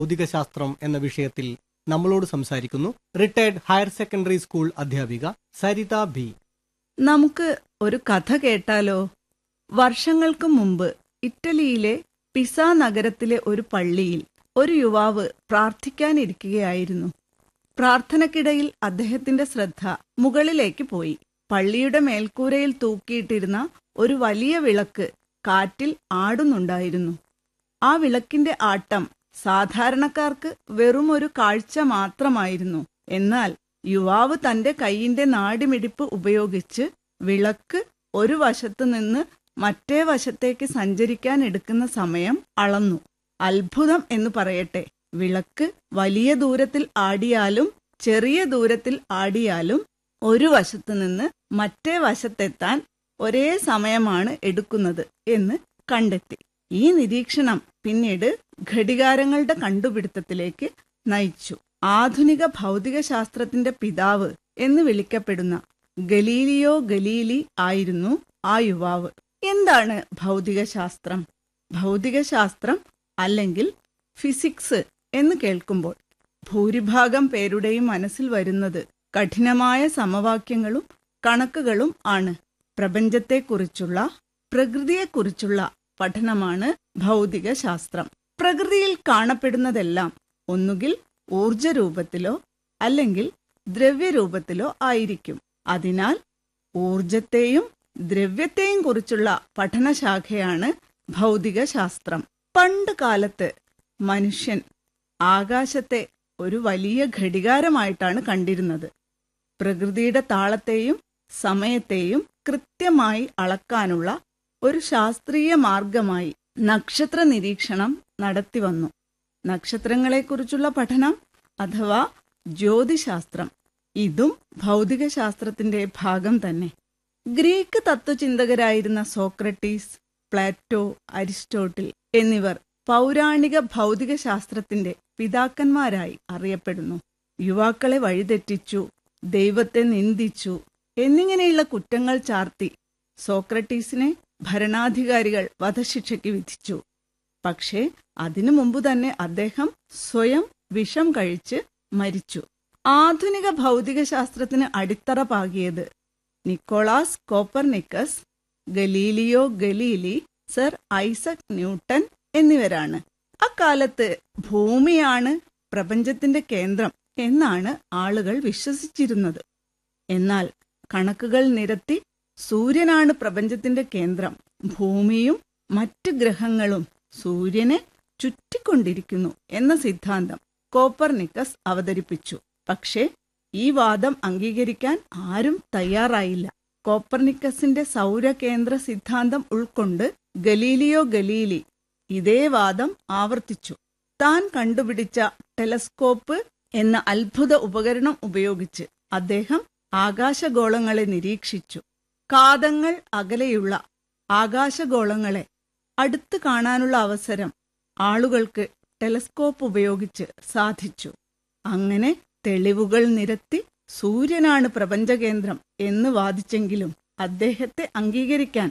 ഭൗതികശാസ്ത്രം എന്ന വിഷയത്തിൽ നമ്മളോട് സംസാരിക്കുന്നു റിട്ടയർഡ് ഹയർ സെക്കൻഡറി സ്കൂൾ അധ്യാപിക സരിത ബി നമുക്ക് ഒരു കഥ കേട്ടാലോ വർഷങ്ങൾക്ക് മുമ്പ് ഇറ്റലിയിലെ പിസ നഗരത്തിലെ ഒരു പള്ളിയിൽ ഒരു യുവാവ് പ്രാർത്ഥിക്കാനിരിക്കുകയായിരുന്നു പ്രാർത്ഥനക്കിടയിൽ അദ്ദേഹത്തിന്റെ ശ്രദ്ധ മുകളിലേക്ക് പോയി പള്ളിയുടെ മേൽക്കൂരയിൽ തൂക്കിയിട്ടിരുന്ന ഒരു വലിയ വിളക്ക് കാറ്റിൽ ആടുന്നുണ്ടായിരുന്നു ആ വിളക്കിന്റെ ആട്ടം സാധാരണക്കാർക്ക് വെറും ഒരു കാഴ്ച മാത്രമായിരുന്നു എന്നാൽ യുവാവ് തന്റെ കൈയിന്റെ നാടിമിടിപ്പ് ഉപയോഗിച്ച് വിളക്ക് ഒരു വശത്തു നിന്ന് മറ്റേ വശത്തേക്ക് സഞ്ചരിക്കാൻ എടുക്കുന്ന സമയം അളന്നു അത്ഭുതം എന്ന് പറയട്ടെ വിളക്ക് വലിയ ദൂരത്തിൽ ആടിയാലും ചെറിയ ദൂരത്തിൽ ആടിയാലും ഒരു വശത്തു നിന്ന് മറ്റേ വശത്തെത്താൻ ഒരേ സമയമാണ് എടുക്കുന്നത് എന്ന് കണ്ടെത്തി ഈ നിരീക്ഷണം പിന്നീട് ഘടികാരങ്ങളുടെ കണ്ടുപിടുത്തത്തിലേക്ക് നയിച്ചു ആധുനിക ഭൗതിക ശാസ്ത്രത്തിന്റെ പിതാവ് എന്ന് വിളിക്കപ്പെടുന്ന ഗലീലിയോ ഗലീലി ആയിരുന്നു ആ യുവാവ് എന്താണ് ഭൗതികശാസ്ത്രം ഭൗതികശാസ്ത്രം അല്ലെങ്കിൽ ഫിസിക്സ് എന്ന് കേൾക്കുമ്പോൾ ഭൂരിഭാഗം പേരുടെയും മനസ്സിൽ വരുന്നത് കഠിനമായ സമവാക്യങ്ങളും കണക്കുകളും ആണ് പ്രപഞ്ചത്തെക്കുറിച്ചുള്ള പ്രകൃതിയെക്കുറിച്ചുള്ള പഠനമാണ് ഭൗതിക ശാസ്ത്രം പ്രകൃതിയിൽ കാണപ്പെടുന്നതെല്ലാം ഒന്നുകിൽ ഊർജ രൂപത്തിലോ അല്ലെങ്കിൽ ദ്രവ്യരൂപത്തിലോ ആയിരിക്കും അതിനാൽ ഊർജത്തെയും ദ്രവ്യത്തെയും കുറിച്ചുള്ള പഠനശാഖയാണ് ഭൗതിക ശാസ്ത്രം പണ്ട് കാലത്ത് മനുഷ്യൻ ആകാശത്തെ ഒരു വലിയ ഘടികാരമായിട്ടാണ് കണ്ടിരുന്നത് പ്രകൃതിയുടെ താളത്തെയും സമയത്തെയും കൃത്യമായി അളക്കാനുള്ള ഒരു ശാസ്ത്രീയ മാർഗമായി നക്ഷത്ര നിരീക്ഷണം നടത്തിവന്നു നക്ഷത്രങ്ങളെക്കുറിച്ചുള്ള പഠനം അഥവാ ജ്യോതിശാസ്ത്രം ഇതും ഭൗതികശാസ്ത്രത്തിന്റെ ഭാഗം തന്നെ ഗ്രീക്ക് തത്വചിന്തകരായിരുന്ന സോക്രട്ടീസ് പ്ലാറ്റോ അരിസ്റ്റോട്ടിൽ എന്നിവർ പൗരാണിക ഭൗതികശാസ്ത്രത്തിന്റെ പിതാക്കന്മാരായി അറിയപ്പെടുന്നു യുവാക്കളെ വഴിതെറ്റിച്ചു ദൈവത്തെ നിന്ദിച്ചു എന്നിങ്ങനെയുള്ള കുറ്റങ്ങൾ ചാർത്തി സോക്രട്ടീസിനെ ഭരണാധികാരികൾ വധശിക്ഷയ്ക്ക് വിധിച്ചു പക്ഷേ അതിനു മുമ്പ് തന്നെ അദ്ദേഹം സ്വയം വിഷം കഴിച്ച് മരിച്ചു ആധുനിക ഭൗതികശാസ്ത്രത്തിന് അടിത്തറ പാകിയത് Nicolaus Copernicus Galileo Galilei sir Isaac Newton എന്നിവരാണ് അക്കാലത്ത് ഭൂമിയാണ് പ്രപഞ്ചത്തിന്റെ കേന്ദ്രം എന്നാണ് ആളുകൾ വിശ്വസിച്ചിരുന്നത് എന്നാൽ കണക്കുകൾ നിരത്തി സൂര്യനാണ് പ്രപഞ്ചത്തിന്റെ കേന്ദ്രം ഭൂമിയും മറ്റ് ഗ്രഹങ്ങളും സൂര്യനെ ചുറ്റിക്കൊണ്ടിരിക്കുന്നു എന്ന സിദ്ധാന്തം കോപ്പർനിക്കസ് അവതരിപ്പിച്ചു പക്ഷേ ഈ വാദം അംഗീകരിക്കാൻ ആരും തയ്യാറായില്ല കോപ്പർനിക്കസിന്റെ സൗരകേന്ദ്ര സിദ്ധാന്തം ഉൾക്കൊണ്ട് ഗലീലിയോ ഗലീലി ഇതേ വാദം ആവർത്തിച്ചു താൻ കണ്ടുപിടിച്ച ടെലസ്കോപ്പ് എന്ന അത്ഭുത ഉപകരണം ഉപയോഗിച്ച് അദ്ദേഹം ആകാശഗോളങ്ങളെ നിരീക്ഷിച്ചു കാതങ്ങൾ അകലെയുള്ള ആകാശഗോളങ്ങളെ അടുത്ത് കാണാനുള്ള അവസരം ആളുകൾക്ക് ടെലസ്കോപ്പ് ഉപയോഗിച്ച് സാധിച്ചു അങ്ങനെ തെളിവുകൾ നിരത്തി സൂര്യനാണ് പ്രപഞ്ചകേന്ദ്രം എന്ന് വാദിച്ചെങ്കിലും അദ്ദേഹത്തെ അംഗീകരിക്കാൻ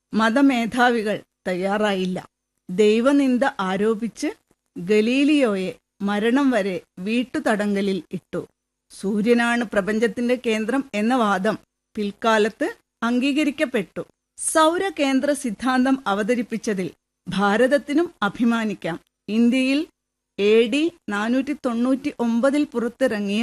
മതമേധാവികൾ തയ്യാറായില്ല ദൈവനിന്ദ ആരോപിച്ച് ഗലീലിയോയെ മരണം വരെ വീട്ടുതടങ്കലിൽ ഇട്ടു സൂര്യനാണ് പ്രപഞ്ചത്തിന്റെ കേന്ദ്രം എന്ന വാദം പിൽക്കാലത്ത് അംഗീകരിക്കപ്പെട്ടു സൗരകേന്ദ്ര സിദ്ധാന്തം അവതരിപ്പിച്ചതിൽ ഭാരതത്തിനും അഭിമാനിക്കാം ഇന്ത്യയിൽ എ ഡി നാനൂറ്റി തൊണ്ണൂറ്റി ഒമ്പതിൽ പുറത്തിറങ്ങിയ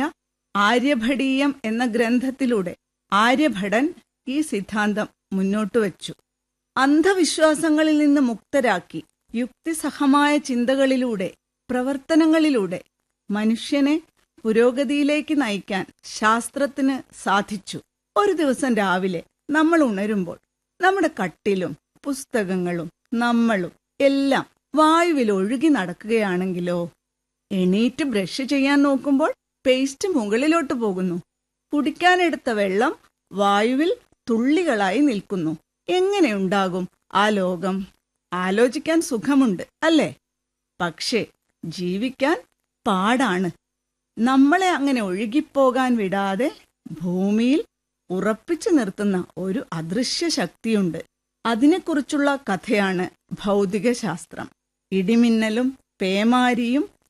ആര്യഭടീയം എന്ന ഗ്രന്ഥത്തിലൂടെ ആര്യഭടൻ ഈ സിദ്ധാന്തം മുന്നോട്ട് വച്ചു അന്ധവിശ്വാസങ്ങളിൽ നിന്ന് മുക്തരാക്കി യുക്തിസഹമായ ചിന്തകളിലൂടെ പ്രവർത്തനങ്ങളിലൂടെ മനുഷ്യനെ പുരോഗതിയിലേക്ക് നയിക്കാൻ ശാസ്ത്രത്തിന് സാധിച്ചു ഒരു ദിവസം രാവിലെ നമ്മൾ ഉണരുമ്പോൾ നമ്മുടെ കട്ടിലും പുസ്തകങ്ങളും നമ്മളും എല്ലാം വായുവിൽ ഒഴുകി നടക്കുകയാണെങ്കിലോ എണീറ്റ് ബ്രഷ് ചെയ്യാൻ നോക്കുമ്പോൾ പേസ്റ്റ് മുകളിലോട്ട് പോകുന്നു കുടിക്കാനെടുത്ത വെള്ളം വായുവിൽ തുള്ളികളായി നിൽക്കുന്നു എങ്ങനെയുണ്ടാകും ആ ലോകം ആലോചിക്കാൻ സുഖമുണ്ട് അല്ലേ പക്ഷേ ജീവിക്കാൻ പാടാണ് നമ്മളെ അങ്ങനെ ഒഴുകിപ്പോകാൻ വിടാതെ ഭൂമിയിൽ ഉറപ്പിച്ചു നിർത്തുന്ന ഒരു അദൃശ്യ ശക്തിയുണ്ട് അതിനെക്കുറിച്ചുള്ള കഥയാണ് ഭൗതികശാസ്ത്രം ഇടിമിന്നലും പേമാരിയും